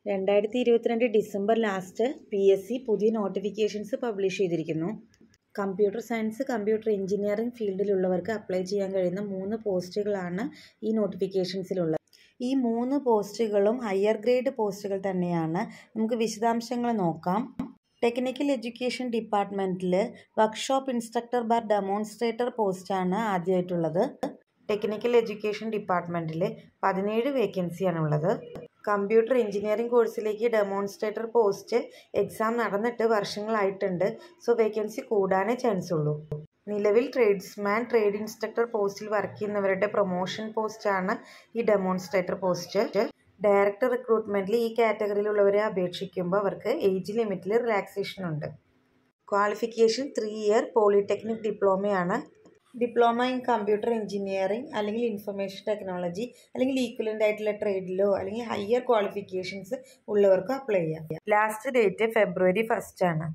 രണ്ടായിരത്തി ഇരുപത്തിരണ്ട് December last P S C പുതിയ നോട്ടിഫിക്കേഷൻസ് പബ്ലിഷ് ചെയ്തിരിക്കുന്നു കമ്പ്യൂട്ടർ സയൻസ് കമ്പ്യൂട്ടർ എഞ്ചിനീയറിംഗ് ഫീൽഡിലുള്ളവർക്ക് അപ്ലൈ ചെയ്യാൻ കഴിയുന്ന മൂന്ന് പോസ്റ്റുകളാണ് ഈ നോട്ടിഫിക്കേഷൻസിലുള്ളത് ഈ മൂന്ന് പോസ്റ്റുകളും ഹയർ ഗ്രേഡ് പോസ്റ്റുകൾ തന്നെയാണ് നമുക്ക് വിശദാംശങ്ങൾ നോക്കാം ടെക്നിക്കൽ എഡ്യൂക്കേഷൻ ഡിപ്പാർട്ട്മെൻറ്റിൽ വർക്ക്ഷോപ്പ് ഇൻസ്ട്രക്ടർ ബാർ ഡെമോൺസ്ട്രേറ്റർ പോസ്റ്റാണ് ആദ്യമായിട്ടുള്ളത് ടെക്നിക്കൽ എഡ്യൂക്കേഷൻ ഡിപ്പാർട്ട്മെൻറ്റിൽ പതിനേഴ് വേക്കൻസിയാണുള്ളത് കമ്പ്യൂട്ടർ എഞ്ചിനീയറിംഗ് കോഴ്സിലേക്ക് ഡെമോൺസ്ട്രേറ്റർ പോസ്റ്റ് എക്സാം നടന്നിട്ട് വർഷങ്ങളായിട്ടുണ്ട് സോ വേക്കൻസി കൂടാനേ ചാൻസ് ഉള്ളൂ നിലവിൽ ട്രേഡ്സ്മാൻ ട്രേഡ് ഇൻസ്ട്രക്ടർ പോസ്റ്റിൽ വർക്ക് ചെയ്യുന്നവരുടെ പ്രൊമോഷൻ പോസ്റ്റാണ് ഈ ഡെമോൺസ്ട്രേറ്റർ പോസ്റ്റ് ഡയറക്ടർ റിക്രൂട്ട്മെൻറ്റിൽ ഈ കാറ്റഗറിയിലുള്ളവരെ അപേക്ഷിക്കുമ്പോൾ അവർക്ക് ഏജ് ലിമിറ്റിൽ റിലാക്സേഷൻ ഉണ്ട് ക്വാളിഫിക്കേഷൻ ത്രീ ഇയർ പോളിടെക്നിക് ഡിപ്ലോമയാണ് ഡിപ്ലോമ ഇൻ കമ്പ്യൂട്ടർ എഞ്ചിനീയറിംഗ് അല്ലെങ്കിൽ ഇൻഫർമേഷൻ ടെക്നോളജി അല്ലെങ്കിൽ ഈക്വലൻ്റ് ആയിട്ടുള്ള ട്രേഡിലോ അല്ലെങ്കിൽ ഹയർ ക്വാളിഫിക്കേഷൻസ് ഉള്ളവർക്ക് അപ്ലൈ ചെയ്യാം ലാസ്റ്റ് ഡേറ്റ് ഫെബ്രുവരി ഫസ്റ്റ് ആണ്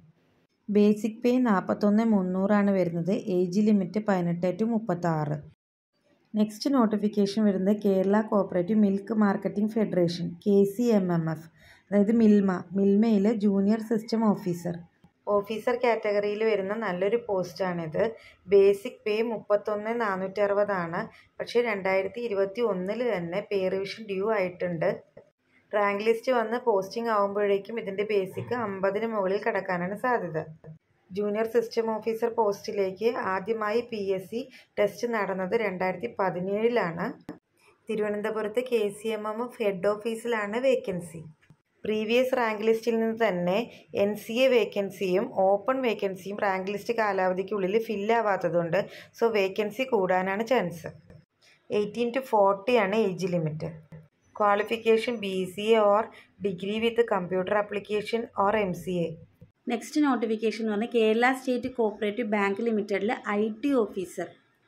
ബേസിക് പേ നാൽപ്പത്തൊന്ന് മുന്നൂറാണ് വരുന്നത് ഏജ് ലിമിറ്റ് പതിനെട്ട് ടു മുപ്പത്താറ് നെക്സ്റ്റ് നോട്ടിഫിക്കേഷൻ വരുന്നത് Kerala cooperative milk marketing federation K C M M F അതായത് മിൽമ മിൽമയിൽ ജൂനിയർ സിസ്റ്റം ഓഫീസർ ഓഫീസർ കാറ്റഗറിയിൽ വരുന്ന നല്ലൊരു പോസ്റ്റാണിത് ബേസിക് പേ മുപ്പത്തൊന്ന് നാനൂറ്റി അറുപതാണ് പക്ഷേ രണ്ടായിരത്തി ഇരുപത്തി ഒന്നിൽ തന്നെ പേ റിവിഷൻ ഡ്യൂ ആയിട്ടുണ്ട് റാങ്ക് ലിസ്റ്റ് വന്ന് പോസ്റ്റിംഗ് ആകുമ്പോഴേക്കും ഇതിൻ്റെ ബേസിക് അമ്പതിന് മുകളിൽ കടക്കാനാണ് സാധ്യത ജൂനിയർ സിസ്റ്റം ഓഫീസർ പോസ്റ്റിലേക്ക് ആദ്യമായി പി എസ് സി ടെസ്റ്റ് നടന്നത് രണ്ടായിരത്തി പതിനേഴിലാണ് തിരുവനന്തപുരത്ത് K C M M F head ഓഫീസിലാണ് വേക്കൻസി പ്രീവിയസ് റാങ്ക് ലിസ്റ്റിൽ നിന്ന് തന്നെ എൻ സി എ വേക്കൻസിയും ഓപ്പൺ വേക്കൻസിയും റാങ്ക് ലിസ്റ്റ് കാലാവധിക്കുള്ളിൽ ഫില്ലാവാത്തതുകൊണ്ട് സോ വേക്കൻസി കൂടാനാണ് ചാൻസ് എയ്റ്റീൻ ടു ഫോർട്ടി ആണ് age limit qualification B C A or degree with computer application or M C A next notification എന്ന് പറഞ്ഞാൽ കേരള സ്റ്റേറ്റ് കോപ്പറേറ്റീവ് ബാങ്ക് ലിമിറ്റഡിൽ I T officer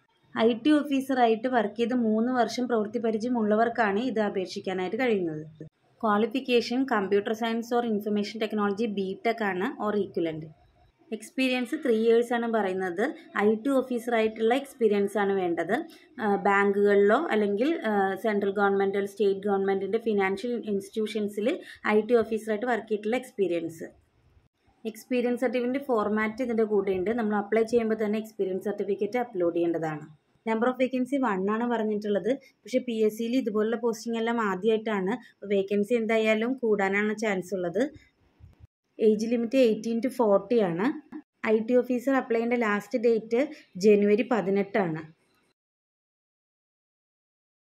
I T ഓഫീസറായിട്ട് work ചെയ്ത് മൂന്ന് വർഷം പ്രവൃത്തി പരിചയമുള്ളവർക്കാണ് ഇത് അപേക്ഷിക്കാനായിട്ട് കഴിയുന്നത് qualification computer science or information technology B tech ആണ് or equivalent experience three years ആണ് പറയുന്നത് ഐ ടി ഓഫീസറായിട്ടുള്ള എക്സ്പീരിയൻസ് ആണ് വേണ്ടത് ബാങ്കുകളിലോ അല്ലെങ്കിൽ സെൻട്രൽ ഗവൺമെൻറ് സ്റ്റേറ്റ് ഗവൺമെൻറ്റിൻ്റെ ഫിനാൻഷ്യൽ ഇൻസ്റ്റിറ്റ്യൂഷൻസിൽ ഐ ടി ഓഫീസറായിട്ട് വർക്ക് ചെയ്തിട്ടുള്ള എക്സ്പീരിയൻസ് എക്സ്പീരിയൻസ് സർട്ടിഫിക്കറ്റ് ഫോർമാറ്റ് ഇതിൻ്റെ കൂടെ ഉണ്ട് നമ്മൾ അപ്ലൈ ചെയ്യുമ്പോൾ തന്നെ എക്സ്പീരിയൻസ് സർട്ടിഫിക്കറ്റ് അപ്ലോഡ് ചെയ്യേണ്ടതാണ് നമ്പർ ഓഫ് വേക്കൻസി വൺ ആണ് പറഞ്ഞിട്ടുള്ളത് പക്ഷേ പി എസ് സിയിൽ ഇതുപോലുള്ള പോസ്റ്റിംഗ് എല്ലാം ആദ്യമായിട്ടാണ് വേക്കൻസി എന്തായാലും കൂടാനാണ് ചാൻസ് ഉള്ളത് age limit eighteen to forty ആണ് ഐ ടി ഓഫീസർ അപ്ലൈ ചെയ്യേണ്ട ലാസ്റ്റ് ഡേറ്റ് ജനുവരി പതിനെട്ടാണ്